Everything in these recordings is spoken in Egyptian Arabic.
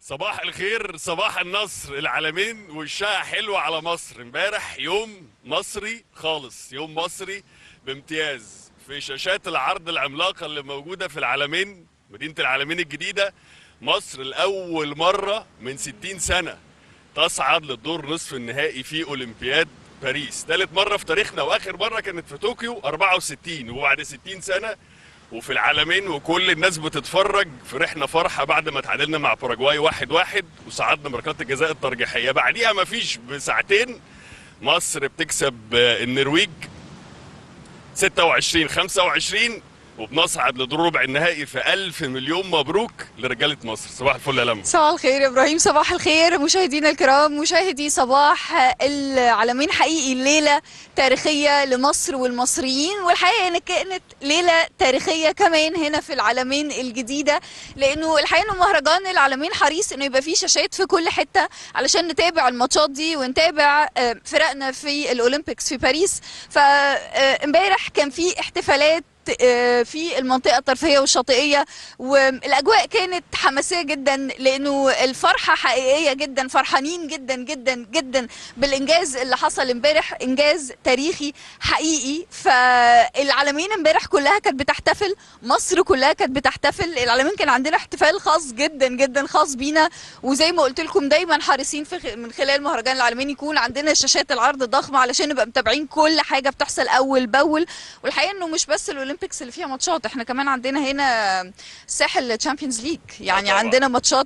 صباح الخير صباح النصر العالمين وشها حلو على مصر امبارح يوم مصري خالص يوم مصري بامتياز في شاشات العرض العملاقة اللي موجودة في العالمين مدينة العالمين الجديدة مصر لأول مرة من 60 سنة تصعد للدور نصف النهائي في أولمبياد باريس ثالث مرة في تاريخنا وآخر مرة كانت في طوكيو 64 وبعد 60 سنة وفي العالمين وكل الناس بتتفرج فرحنا فرحة بعد ما تعادلنا مع باراجواي واحد واحد وصعدنا بركلات الجزاء الترجيحية بعديها ما فيش بساعتين مصر بتكسب النرويج 26 25 وبنصعد لدور ربع النهائي في ألف مليون مبروك لرجالة مصر صباح الفل يا لمى صباح الخير يا ابراهيم صباح الخير مشاهدينا الكرام مشاهدي صباح العالمين حقيقي الليله تاريخيه لمصر والمصريين والحقيقه ان كانت ليله تاريخيه كمان هنا في العالمين الجديده لانه الحقيقه انه مهرجان العالمين حريص انه يبقى فيه شاشات في كل حته علشان نتابع الماتشات دي ونتابع فرقنا في الاولمبيكس في باريس فامبارح كان في احتفالات في المنطقة الترفيهية والشاطئية والأجواء كانت حماسية جدا لأنه الفرحة حقيقية جدا فرحانين جدا جدا جدا بالإنجاز اللي حصل امبارح إنجاز تاريخي حقيقي فالعالمين امبارح كلها كانت بتحتفل مصر كلها كانت بتحتفل العالمين كان عندنا احتفال خاص جدا جدا خاص بينا وزي ما قلت لكم دايما حريصين في من خلال مهرجان العالمين يكون عندنا شاشات العرض الضخمة علشان نبقى متابعين كل حاجة بتحصل أول بأول والحقيقة إنه مش بس الأولمبيك الاولمبيكس اللي فيها ماتشات احنا كمان عندنا هنا الساحل تشامبيونز ليج يعني طبعا. عندنا ماتشات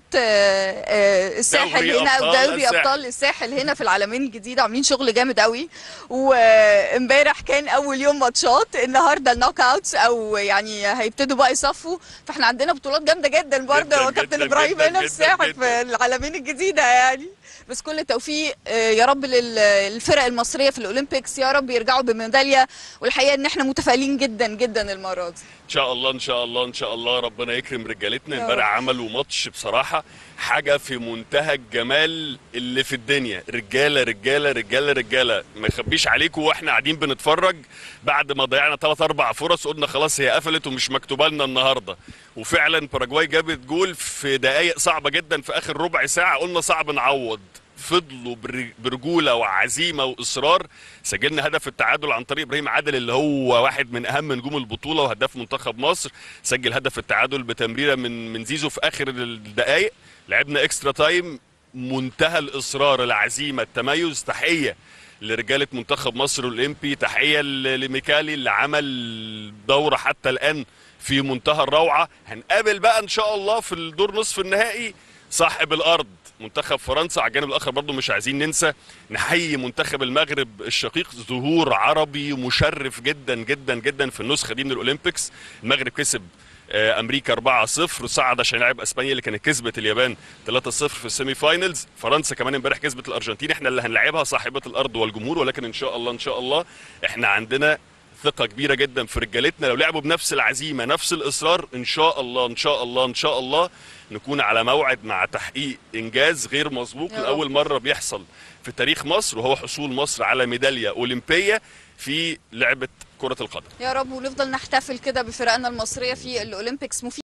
الساحل دوري هنا أبطال ودوري الساحل. ابطال الساحل هنا في العالمين الجديده عاملين شغل جامد قوي وامبارح كان اول يوم ماتشات النهارده النوك اوتس او يعني هيبتدوا بقى يصفوا فاحنا عندنا بطولات جامده جدا برضه جداً، كابتن جداً، ابراهيم جداً، هنا في جداً، الساحل جداً. في العالمين الجديده يعني بس كل التوفيق آه، يا رب للفرق المصريه في الاولمبيكس يا رب يرجعوا بميداليه والحقيقه ان احنا متفائلين جدا جدا المره دي ان شاء الله ان شاء الله ان شاء الله ربنا يكرم رجالتنا يا امبارح رب. عملوا ماتش بصراحه حاجه في منتهى الجمال اللي في الدنيا رجاله رجاله رجاله رجاله ما يخبيش عليكم واحنا قاعدين بنتفرج بعد ما ضيعنا ثلاث اربع فرص قلنا خلاص هي قفلت ومش مكتوبه لنا النهارده وفعلا باراجواي جابت جول في دقائق صعبه جدا في اخر ربع ساعه قلنا صعب نعوض فضلوا بر- برجوله وعزيمه واصرار سجلنا هدف التعادل عن طريق ابراهيم عادل اللي هو واحد من اهم نجوم البطوله وهداف منتخب مصر سجل هدف التعادل بتمريره من من زيزو في اخر الدقائق لعبنا اكسترا تايم منتهى الاصرار العزيمه التميز تحيه لرجاله منتخب مصر الاولمبي تحيه ل- لميكالي اللي عمل دوره حتى الان في منتهى الروعه هنقابل بقى ان شاء الله في الدور نصف النهائي صاحب الارض منتخب فرنسا على الجانب الاخر برضه مش عايزين ننسى نحيي منتخب المغرب الشقيق ظهور عربي مشرف جدا جدا جدا في النسخه دي من الاولمبيكس المغرب كسب آه، امريكا 4-0 وصعد عشان يلعب اسبانيا اللي كانت كسبت اليابان 3-0 في السيمي فاينلز فرنسا كمان امبارح كسبت الارجنتين احنا اللي هنلعبها صاحبه الارض والجمهور ولكن ان شاء الله ان شاء الله احنا عندنا ثقة كبيرة جدا في رجالتنا لو لعبوا بنفس العزيمة نفس الإصرار إن شاء الله إن شاء الله إن شاء الله نكون على موعد مع تحقيق إنجاز غير مسبوق يا رب. لأول مرة بيحصل في تاريخ مصر وهو حصول مصر على ميدالية أولمبية في لعبة كرة القدم يا رب ونفضل نحتفل كده بفرقنا المصريه في الاولمبيكس مفيد